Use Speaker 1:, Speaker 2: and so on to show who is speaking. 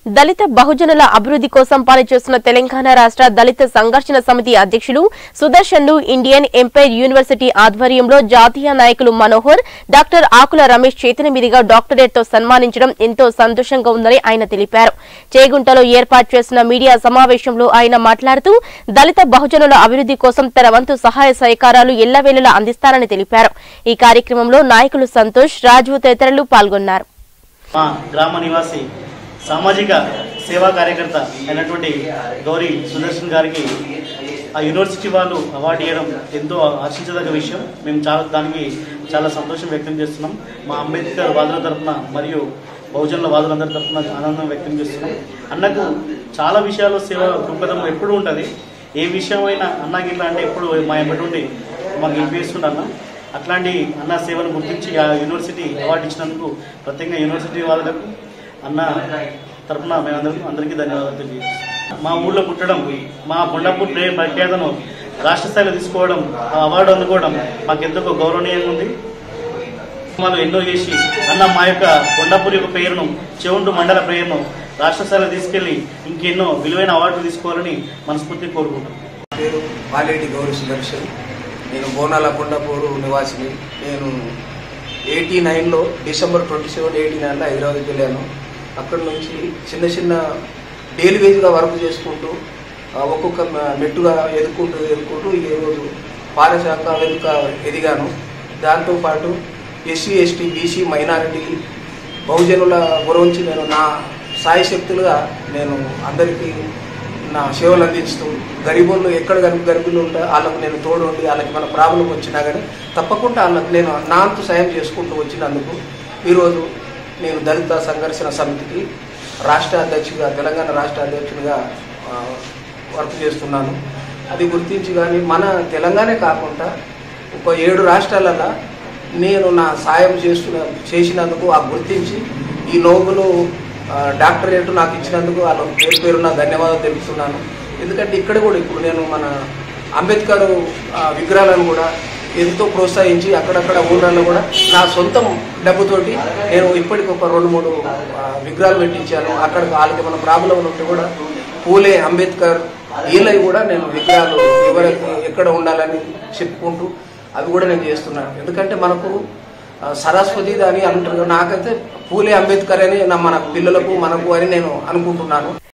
Speaker 1: దళిత బహుజనుల అభివృద్ధి కోసం పనిచేస్తున్న తెలంగాణ రాష్ట్ర దళిత సంఘర్షణ సమితి అధ్యక్షులు సుదర్శన్లు ఇండియన్ ఎంపైర్ యూనివర్సిటీ ఆధ్వర్యంలో జాతీయ నాయకులు మనోహర్ డాక్టర్ ఆకుల రమేష్ చేతుల మీదుగా డాక్టరేట్ తో సన్మానించడం ఎంతో సంతోషంగా ఉందని ఆయన తెలిపారు చేగుంటలో ఏర్పాటు చేసిన మీడియా సమావేశంలో ఆయన మాట్లాడుతూ దళిత బహుజనుల అభివృద్ధి కోసం తన వంతు సహాయ సహకారాలు ఎల్లవేళలా అందిస్తారని తెలిపారు ఈ కార్యక్రమంలో నాయకులు సంతోష్ రాజు తదితరులు పాల్గొన్నారు
Speaker 2: మా గ్రామ నివాసి సామాజిక సేవా కార్యకర్త అయినటువంటి గౌరీ సుదర్శన్ గారికి ఆ యూనివర్సిటీ వాళ్ళు అవార్డు ఇవ్వడం ఎంతో హర్షించదగ్గ విషయం మేము చాలా దానికి చాలా సంతోషం వ్యక్తం చేస్తున్నాం మా అంబేద్కర్ వాదుల తరఫున మరియు బహుజనుల వాదులందరి తరఫున ఆనందం వ్యక్తం చేస్తున్నాం అన్నకు చాలా విషయాల్లో సేవ దృక్పథం ఎప్పుడు ఉంటుంది ఏ విషయమైనా అన్నకి ఇట్లా అంటే ఎప్పుడు మా ఎప్పటి ఉండి మాకు గెలిపిస్తుండే అన్న అట్లాంటి అన్న సేవను గుర్తించి ఆ యూనివర్సిటీ అవార్డు ఇచ్చినందుకు ప్రత్యేకంగా యూనివర్సిటీ వాళ్ళకు అన్న తరఫున మేమందరం అందరికీ ధన్యవాదాలు తెలియజేస్తున్నాం మా ఊళ్ళో పుట్టడం మా కొండపూర్ ప్రే ప్రఖ్యాతను రాష్ట్ర స్థాయిలో తీసుకోవడం ఆ అవార్డు అందుకోవడం మాకెందుకో గౌరవనీయంగా ఉంది వాళ్ళు ఎన్నో చేసి అన్న మా యొక్క కొండపూర్ యొక్క పేరును చెవుంటు మండల పేరును రాష్ట్ర స్థాయిలో తీసుకెళ్లి ఇంకెన్నో విలువైన అవార్డులు తీసుకోవాలని మనస్ఫూర్తి కోరుకుంటున్నాం
Speaker 3: పేరు పాలేటి గౌరీ సుదర్శన్ నేను బోనాల కొండపూరు నివాసిని నేను ఎయిటీ నైన్లో డిసెంబర్ ట్వంటీ సెవెన్ ఎయిటీ నైన్లో హైదరాబాద్కి వెళ్ళాను అక్కడి నుంచి చిన్న చిన్న డైలీ వేజ్గా వర్క్ చేసుకుంటూ ఆ, ఒక్కొక్క మ- మెట్టుగా ఎదుర్కొంటూ ఎదుర్కొంటూ ఈరోజు పారశాఖ వెనుక ఎదిగాను దాంతోపాటు ఎస్సీ ఎస్టీ బీసీ మైనారిటీ బహుజనుల గురించి నేను నా సాయి శక్తులుగా నేను అందరికీ నా సేవలు అందిస్తూ గరీబులు ఎక్కడ గరీబ్ గరీబులు ఉంటే వాళ్ళకు నేను తోడు ఉండి వాళ్ళకి మన ప్రాబ్లం వచ్చినా కానీ తప్పకుండా వాళ్ళకి నేను నా అంతు సాయం చేసుకుంటూ వచ్చినందుకు ఈరోజు నేను దళిత సంఘర్షణ సమితికి రాష్ట్ర అధ్యక్షుడిగా తెలంగాణ రాష్ట్ర అధ్యక్షుడిగా ఆ, వర్క్ చేస్తున్నాను అది గుర్తించి కానీ మన తెలంగాణ కాకుండా ఒక ఏడు రాష్ట్రాలలో నేను నా సాయం చేస్తున్న చేసినందుకు ఆ గుర్తించి ఈ నోబులు ఆ, డాక్టరేట్ నాకు ఇచ్చినందుకు వాళ్ళ పేరు పేరు నా ధన్యవాదాలు తెలుపుతున్నాను ఎందుకంటే ఇక్కడ కూడా ఇప్పుడు నేను మన అంబేద్కర్ ఆ, విగ్రహాలను కూడా ఎంతో ప్రోత్సహించి అక్కడక్కడ ఊళ్ళల్లో కూడా నా సొంతం డబ్బుతోటి నేను ఇప్పటికి ఒక రెండు మూడు ఆ, విగ్రహాలు పెట్టించాను అక్కడ వాళ్ళకి మన ప్రాబ్లం ఉంటే కూడా పూలే అంబేద్కర్ వీళ్ళవి కూడా నేను విగ్రహాలు ఎవరికి ఎక్కడ ఉండాలని చెప్పుకుంటూ అవి కూడా నేను చేస్తున్నాను ఎందుకంటే మనకు ఆ, సరస్వతి అని అంటారు నాకైతే పూలే అంబేద్కర్ అని నా మన పిల్లలకు మనకు అని నేను అనుకుంటున్నాను